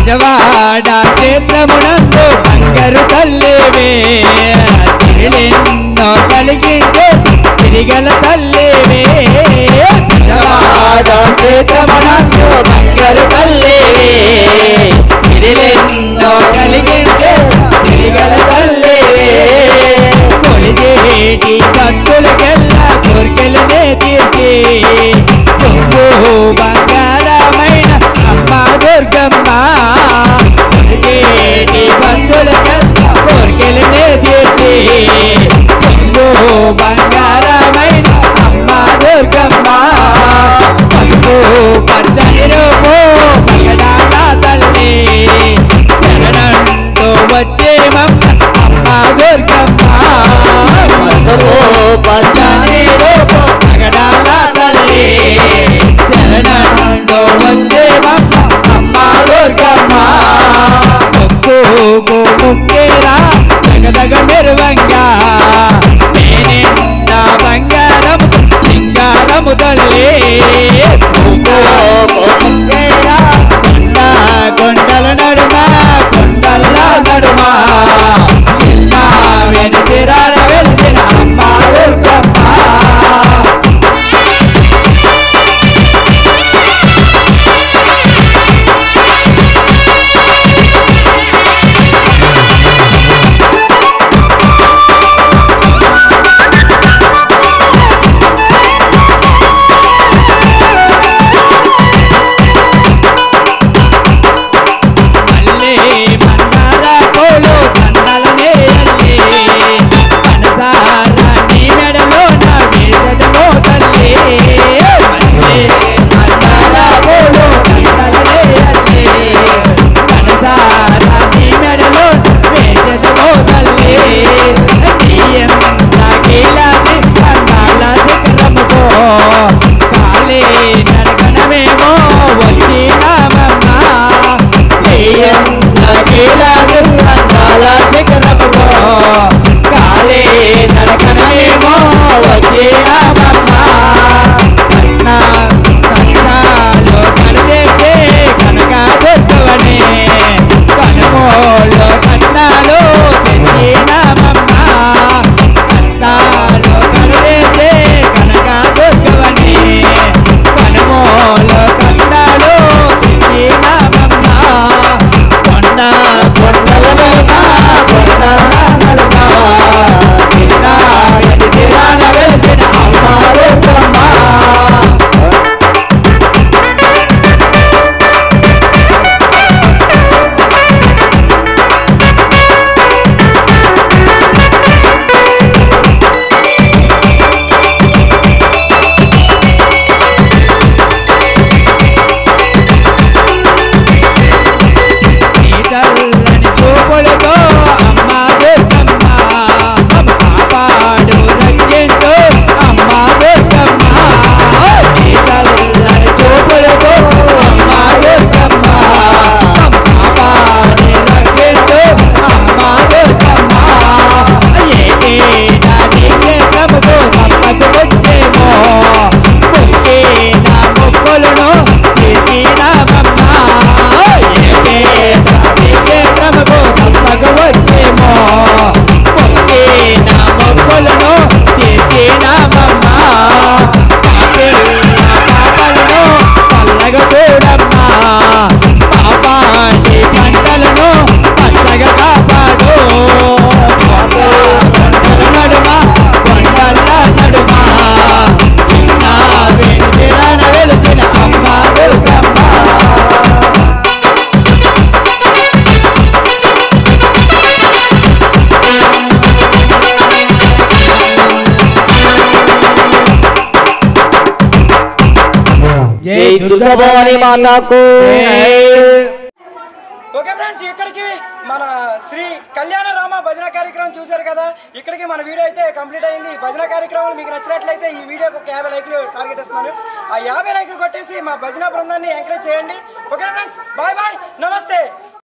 విజవాడ క్షేత్రమునందు బంగారు తల్లివే తిరిలెన్నో కలిగించే తిరిగల తల్లివే విజవాడ క్షేత్రమునందు బంగారు తల్లివే తిరిలెన్నో కలిగించే తిరిగల తల్లివే కొలిదేటి భక్తులకెల్లా కోరికలనే తీర్చి కొంగు బంగారమైన అమ్మ దుర్గమ్మ కొలిదేటి భక్తులకెల్లా కోరికలనే తీర్చి కొంగు బంగారమైన అమ్మ దుర్గమ్మ పసుపు పచ్చని రూపు పగడాల తల్లి శరణంతో వచ్చే మమ్మ అమ్మ దుర్గమ్మ పసుపు పచ్చని రూపు పగడాల తల్లి శరణంతో వచ్చే మమ్మ అమ్మ దుర్గమ్మ ముక్కు ముక్కేరా జగదగ మెరువంగా నేనిన్న బంగారము సింగారము తల్లి కొండ కొండల నడుమ కొండల నడుమ నా వెనుతిరాల వెలిసిన అమ్మ దుర్గమ్మ అల్లే మందార కోలు దండలనే అల్లే మనసారా నీ మెడలో నా వేదనమో తల్లి అల్లే మందార కోలు దండలనే అల్లే మనసారా నీ మెడలో వేదనమో తల్లి నీ ఎంత కీలాది అందాల శిఖరముతో కాలే నడకనమేమో వచ్చినామమ్మ కాలే నడకనేమో వచ్చినామమ్మ కన్నా కష్టాలు కడితే కనక దొరకవనే కనుమోలో కన్నాలు తెచ్చినామమ్మ కష్టాలు కడితే కనక దొరకవనే కనుమోలో కన్నాలు తెచ్చినామమ్మ కొండ కొండల నడుమ కొండల నడుమ నిన్న వెతి తీరాన వెలిసిన అమ్మ దుర్గమ్మ నీ చల్లని చూపులతో అమ్మ దుర్గమ్మ మమ్మ కాపాడు రక్షించు అమ్మ దుర్గమ్మ నీ చల్లని చూపులతో అమ్మ దుర్గమ్మ మమ్మ కాపాడు రక్షించు అమ్మ దుర్గమ్మ ఏకేనా నీ క్షేత్రముకు తప్పకు వచ్చేమో ముక్కే నా మొక్కులను తీర్చినామమ్మ ఏకేనా నీ క్షేత్రముకు తప్పకు వచ్చేమో ముక్కే నా మొక్కులను తీర్చినామమ్మ పాపిల్ల పాపలను చల్లగా చూడమ్మా పాపాన్ని పంటలను పచ్చగా కాపాడు కొండల నడుమ కొండల నడుమ నా వెనుదిరాన వెలిసిన అమ్మ దుర్గమ్మ జై దుర్గా భవాని మాతాకు ఓకే ఫ్రెండ్స్ ఇక్కడికి మన శ్రీ కళ్యాణ రామ భజన కార్యక్రమం చూశారు కదా ఇక్కడికి మన వీడియో అయితే కంప్లీట్ అయింది ఈ భజన కార్యక్రమం మీకు నచ్చినట్లయితే ఈ వీడియోకి ఒక యాభై లైక్లు టార్గెట్ ఇస్తున్నాను ఆ యాభై లైక్లు కొట్టేసి మా భజన బృందాన్ని ఎంకరేజ్ చేయండి ఓకే ఫ్రెండ్స్ బాయ్ బాయ్ నమస్తే